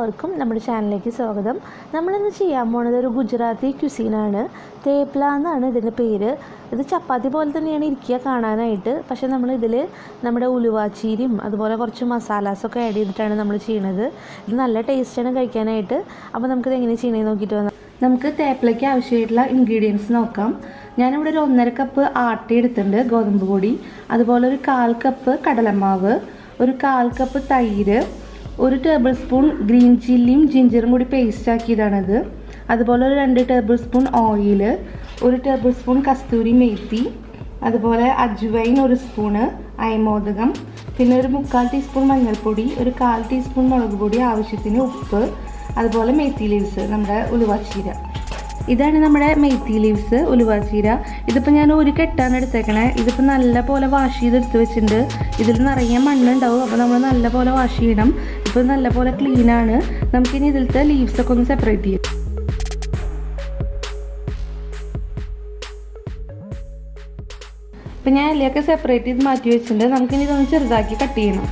എല്ലാവർക്കും നമ്മുടെ ചാനലിലേക്ക് സ്വാഗതം നമ്മളിന്ന് ചെയ്യാൻ പോണത് ഒരു ഗുജറാത്തി ക്യുസീനാണ് തേപ്ല എന്നാണ് ഇതിൻ്റെ പേര് ഇത് ചപ്പാത്തി പോലെ തന്നെയാണ് ഇരിക്കുക കാണാനായിട്ട് പക്ഷേ നമ്മൾ ഇതിൽ നമ്മുടെ ഉലുവാച്ചീരിയും അതുപോലെ കുറച്ച് മസാലാസൊക്കെ ആഡ് ചെയ്തിട്ടാണ് നമ്മൾ ചെയ്യണത് ഇത് നല്ല ടേസ്റ്റാണ് കഴിക്കാനായിട്ട് അപ്പോൾ നമുക്കിത് എങ്ങനെ ചെയ്യണമെന്ന് നോക്കിയിട്ട് വന്നാൽ നമുക്ക് തേപ്പിലയ്ക്ക് ആവശ്യമായിട്ടുള്ള ഇൻഗ്രീഡിയൻസ് നോക്കാം ഞാനിവിടെ ഒരു ഒന്നര കപ്പ് ആട്ടി എടുത്തിട്ടുണ്ട് ഗോതമ്പ് പൊടി അതുപോലെ ഒരു കാൽ കപ്പ് കടലമാവ് ഒരു കാൽ കപ്പ് തൈര് ഒരു ടേബിൾ സ്പൂൺ ഗ്രീൻ ചില്ലിയും ജിഞ്ചറും കൂടി പേസ്റ്റ് ആക്കിയതാണത് അതുപോലെ ഒരു രണ്ട് ടേബിൾ സ്പൂൺ ഓയിൽ ഒരു ടേബിൾ സ്പൂൺ കസ്തൂരി മേത്തി അതുപോലെ അജ്വൈൻ ഒരു സ്പൂണ് അയമോദകം പിന്നെ ഒരു മുക്കാൽ ടീസ്പൂൺ മഞ്ഞൾപ്പൊടി ഒരു കാൽ ടീസ്പൂൺ മുളക് പൊടി ആവശ്യത്തിന് ഉപ്പ് അതുപോലെ മേത്തി ലീവ്സ് നമ്മുടെ ഉലുവാച്ചീര ഇതാണ് നമ്മുടെ മെയ്ത്തി ലീവ്സ് ഉലുവാച്ചീര ഇതിപ്പോൾ ഞാൻ ഒരു കെട്ടാണ് എടുത്തേക്കണേ ഇതിപ്പോൾ നല്ല പോലെ വാഷ് ചെയ്തെടുത്ത് വെച്ചിട്ടുണ്ട് ഇതിൽ നിറയെ മണ്ണുണ്ടാവും അപ്പോൾ നമ്മൾ നല്ല പോലെ വാഷ് ചെയ്യണം ഇപ്പോൾ നല്ല പോലെ ക്ലീനാണ് നമുക്കിനി ഇതിലത്തെ ലീവ്സ് ഒക്കെ ഒന്ന് സെപ്പറേറ്റ് ചെയ്യാം ഇപ്പം ഞാൻ ഇലയൊക്കെ സെപ്പറേറ്റ് ചെയ്ത് മാറ്റി വെച്ചിട്ടുണ്ട് നമുക്കിനി ഇതൊന്ന് ചെറുതാക്കി കട്ട് ചെയ്യണം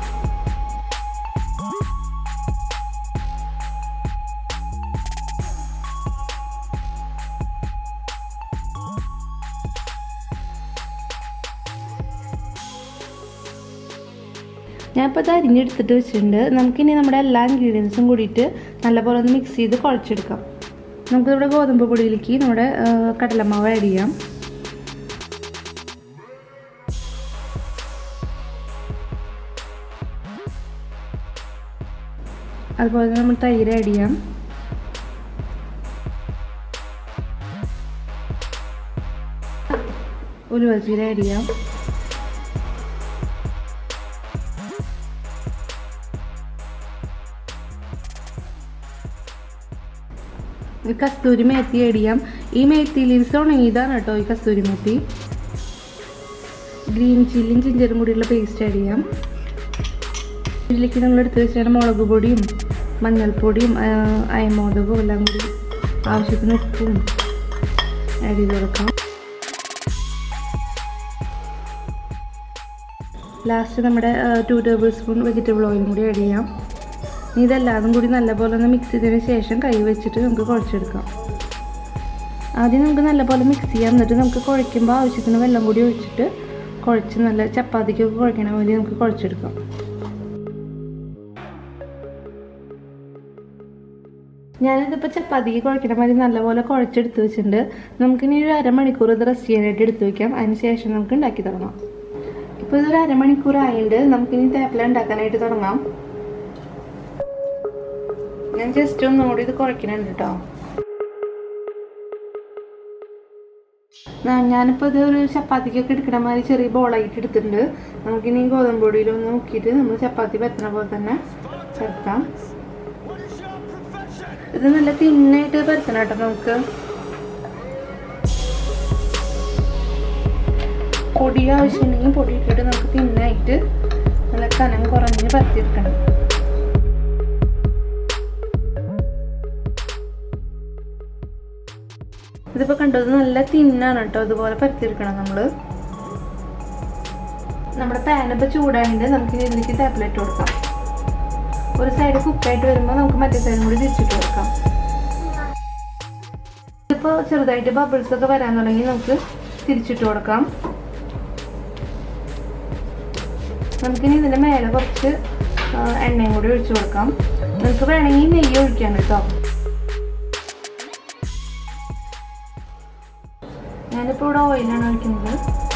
ഞാനിപ്പോൾ ഇത് അരിഞ്ഞെടുത്തിട്ട് വെച്ചിട്ടുണ്ട് നമുക്കിനി നമ്മുടെ എല്ലാ ഇൻഗ്രീഡിയൻസും കൂടിയിട്ട് നല്ലപോലെ ഒന്ന് മിക്സ് ചെയ്ത് കുഴച്ചെടുക്കാം നമുക്കിവിടെ ഗോതമ്പ് പൊടിയിലേക്ക് നമ്മുടെ കടലമാവ് ആഡ് ചെയ്യാം അതുപോലെ തന്നെ നമ്മൾ തൈര് ആഡ് ചെയ്യാം ഉലുവച്ചീര ആഡ് ചെയ്യാം കസ്തൂരി മേത്തി ആഡ് ചെയ്യാം ഈ മേത്തി ലീവ്സ് ഉണങ്ങിയതാണ് കേട്ടോ ഈ കസ്തൂരി മേത്തി ഗ്രീൻ ചില്ലിയും ജിഞ്ചറും കൂടിയുള്ള പേസ്റ്റ് ആഡ് ചെയ്യാം ഇതിലേക്ക് നമ്മൾ എടുത്ത് വെച്ചാൽ മുളക് പൊടിയും മഞ്ഞൾപ്പൊടിയും അയമോദകവും എല്ലാം കൂടി ആവശ്യത്തിന് ഉപ്പും ആഡ് ചെയ്ത് കൊടുക്കാം ലാസ്റ്റ് നമ്മുടെ ടു ടേബിൾ സ്പൂൺ വെജിറ്റബിൾ ഓയിലും കൂടി ആഡ് ചെയ്യാം ഇതെല്ലാതും കൂടി നല്ലപോലെ ഒന്ന് മിക്സ് ചെയ്തതിന് ശേഷം കൈ വെച്ചിട്ട് നമുക്ക് കുഴച്ചെടുക്കാം ആദ്യം നമുക്ക് നല്ലപോലെ മിക്സ് ചെയ്യാം എന്നിട്ട് നമുക്ക് കുഴയ്ക്കുമ്പോൾ ആവശ്യത്തിന് വെള്ളം കൂടി ഒഴിച്ചിട്ട് കുഴച്ച് നല്ല ചപ്പാത്തിക്കൊക്കെ കുഴക്കണ പോലെ നമുക്ക് കുഴച്ചെടുക്കാം ഞാനിതിപ്പോൾ ചപ്പാത്തിക്ക് കുഴക്കണ മാതിരി നല്ലപോലെ കുഴച്ചെടുത്ത് വെച്ചിട്ടുണ്ട് നമുക്കിനി ഒരു അരമണിക്കൂർ ഇത് റെസ്റ്റ് ചെയ്യാനായിട്ട് എടുത്ത് വെക്കാം അതിന് ശേഷം നമുക്ക് ഉണ്ടാക്കി തുടങ്ങാം ഇപ്പോൾ ഇതൊരു അരമണിക്കൂർ ആയതുകൊണ്ട് നമുക്കിനി തേപ്പില ഉണ്ടാക്കാനായിട്ട് തുടങ്ങാം ഞാൻ ജസ്റ്റ് ഒന്നുകൂടി ഇത് കുഴക്കണുണ്ട് കേട്ടോ ഞാനിപ്പോൾ ഇത് ഒരു ചപ്പാത്തിക്കൊക്കെ എടുക്കണ മാതിരി ചെറിയ ബോളായിട്ട് എടുത്തിട്ടുണ്ട് നമുക്കിനി ഗോതമ്പ് പൊടിയിലൊന്ന് മുക്കിയിട്ട് നമ്മൾ ചപ്പാത്തി പറ്റണ പോലെ തന്നെ ചേർക്കാം ഇത് നല്ല തിന്നായിട്ട് പരത്തണം കേട്ടോ നമുക്ക് പൊടി ആവശ്യമുണ്ടെങ്കിൽ പൊടി ഇട്ടിട്ട് നമുക്ക് തിന്നായിട്ട് നല്ല കനം കുറഞ്ഞ് പരത്തിയെടുക്കണം ഇതിപ്പോൾ കണ്ടത് നല്ല തിന്നാണ് കേട്ടോ ഇതുപോലെ പരത്തിയെടുക്കണം നമ്മൾ നമ്മുടെ പാൻ ഇപ്പോൾ ചൂടായിട്ട് നമുക്ക് ഇതിലേക്ക് ടാബ്ലറ്റ് കൊടുക്കാം ഒരു സൈഡ് കുക്കായിട്ട് വരുമ്പോൾ നമുക്ക് മറ്റേ സൈഡും കൂടി തിരിച്ചിട്ട് കൊടുക്കാം ഇപ്പോൾ ചെറുതായിട്ട് ബബിൾസ് ഒക്കെ വരാൻ തുടങ്ങി നമുക്ക് തിരിച്ചിട്ട് കൊടുക്കാം നമുക്കിനി ഇതിൻ്റെ മേലെ കുറച്ച് എണ്ണയും കൂടി ഒഴിച്ചു കൊടുക്കാം നിങ്ങൾക്ക് വേണമെങ്കിൽ നെയ്യ് ഒഴിക്കാം കേട്ടോ ഞാനിപ്പോൾ ഇവിടെ ഓയിലാണ് ഒഴിക്കുന്നത്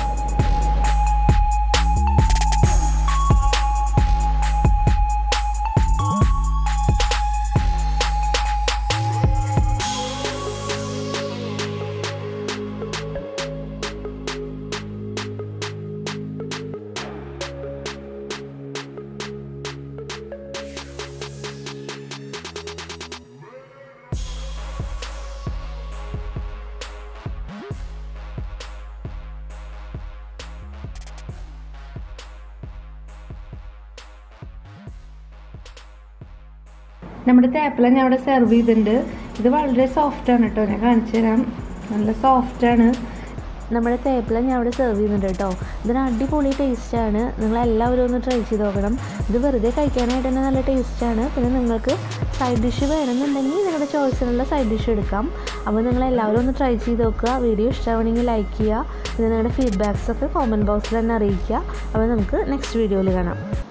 നമ്മുടെ തേപ്പില ഞാൻ അവിടെ സെർവ് ചെയ്തിട്ടുണ്ട് ഇത് വളരെ സോഫ്റ്റ് ആണ് കേട്ടോ ഞാൻ കാണിച്ചു തരാം നല്ല സോഫ്റ്റ് ആണ് നമ്മുടെ തേപ്പില ഞാൻ അവിടെ സെർവ് ചെയ്യുന്നുണ്ട് കേട്ടോ ഇതിന് അടിപൊളി ടേസ്റ്റാണ് നിങ്ങളെല്ലാവരും ഒന്ന് ട്രൈ ചെയ്ത് നോക്കണം ഇത് വെറുതെ കഴിക്കാനായിട്ട് തന്നെ നല്ല ടേസ്റ്റാണ് പിന്നെ നിങ്ങൾക്ക് സൈഡ് ഡിഷ് വേണമെന്നുണ്ടെങ്കിൽ നിങ്ങളുടെ ചോയ്സിനുള്ള സൈഡ് ഡിഷ് എടുക്കാം അപ്പോൾ നിങ്ങളെല്ലാവരും ഒന്ന് ട്രൈ ചെയ്ത് നോക്കുക വീഡിയോ ഇഷ്ടമാണെങ്കിൽ ലൈക്ക് ചെയ്യുക പിന്നെ നിങ്ങളുടെ ഫീഡ്ബാക്സ് ഒക്കെ കോമൻറ്റ് ബോക്സിൽ തന്നെ അറിയിക്കുക അപ്പോൾ നമുക്ക് നെക്സ്റ്റ് വീഡിയോയിൽ കാണാം